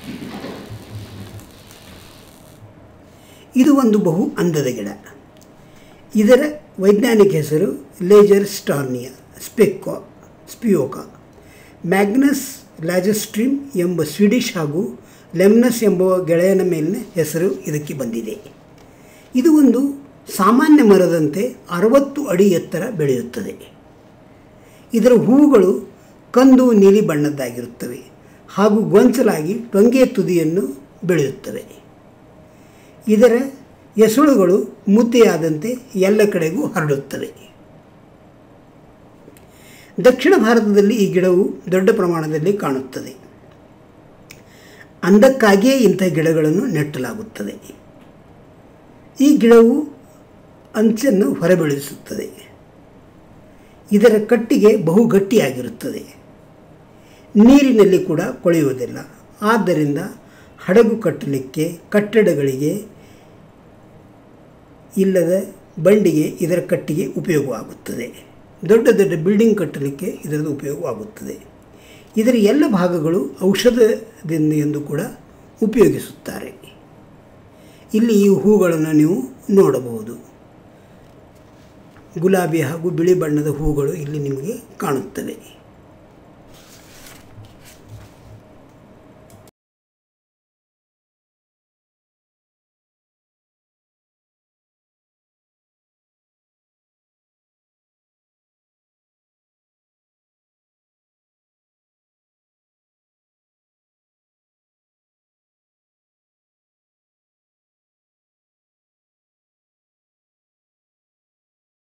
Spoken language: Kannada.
ಇದು ಒಂದು ಬಹು ಅಂದದ ಗಿಡ ಇದರ ವೈಜ್ಞಾನಿಕ ಹೆಸರು ಲೇಜರ್ ಸ್ಟಾರ್ನಿಯಾ ಸ್ಪೆಕ್ಕೋ ಸ್ಪಿಯೋಕಾ ಮ್ಯಾಗ್ನಸ್ ಲ್ಯಾಜಸ್ಟ್ರೀಮ್ ಎಂಬ ಸ್ವೀಡಿಷ್ ಹಾಗೂ ಲೆಮ್ನಸ್ ಎಂಬ ಗೆಳೆಯನ ಮೇಲಿನ ಹೆಸರು ಇದಕ್ಕೆ ಬಂದಿದೆ ಇದು ಒಂದು ಸಾಮಾನ್ಯ ಮರದಂತೆ ಅರವತ್ತು ಅಡಿ ಎತ್ತರ ಬೆಳೆಯುತ್ತದೆ ಇದರ ಹೂವುಗಳು ಕಂದು ನೀಲಿ ಬಣ್ಣದ್ದಾಗಿರುತ್ತವೆ ಹಾಗೂ ಗೊಂಚಲಾಗಿ ಟೊಂಗೆ ತುದಿಯನ್ನು ಬೆಳೆಯುತ್ತವೆ ಇದರ ಎಸಳುಗಳು ಮುದ್ದೆಯಾದಂತೆ ಎಲ್ಲ ಕಡೆಗೂ ಹರಡುತ್ತವೆ ದಕ್ಷಿಣ ಭಾರತದಲ್ಲಿ ಈ ಗಿಡವು ದೊಡ್ಡ ಪ್ರಮಾಣದಲ್ಲಿ ಕಾಣುತ್ತದೆ ಅಂದಕ್ಕಾಗಿಯೇ ಇಂಥ ಗಿಡಗಳನ್ನು ನೆಟ್ಟಲಾಗುತ್ತದೆ ಈ ಗಿಡವು ಅಂಚನ್ನು ಹೊರಬೀಳಿಸುತ್ತದೆ ಇದರ ಕಟ್ಟಿಗೆ ಬಹು ಗಟ್ಟಿಯಾಗಿರುತ್ತದೆ ನೀರಿನಲ್ಲಿ ಕೂಡ ಕೊಳೆಯುವುದಿಲ್ಲ ಆದ್ದರಿಂದ ಹಡಗು ಕಟ್ಟಲಿಕ್ಕೆ ಕಟ್ಟಡಗಳಿಗೆ ಇಲ್ಲದ ಬಂಡಿಗೆ ಇದರ ಕಟ್ಟಿಗೆ ಉಪಯೋಗವಾಗುತ್ತದೆ ದೊಡ್ಡ ದೊಡ್ಡ ಬಿಲ್ಡಿಂಗ್ ಕಟ್ಟಲಿಕ್ಕೆ ಇದರದ್ದು ಉಪಯೋಗವಾಗುತ್ತದೆ ಇದರ ಎಲ್ಲ ಭಾಗಗಳು ಔಷಧದಿಂದ ಎಂದು ಕೂಡ ಉಪಯೋಗಿಸುತ್ತಾರೆ ಇಲ್ಲಿ ಈ ಹೂಗಳನ್ನು ನೀವು ನೋಡಬಹುದು ಗುಲಾಬಿ ಹಾಗೂ ಬಿಳಿ ಬಣ್ಣದ ಹೂಗಳು ಇಲ್ಲಿ ನಿಮಗೆ ಕಾಣುತ್ತವೆ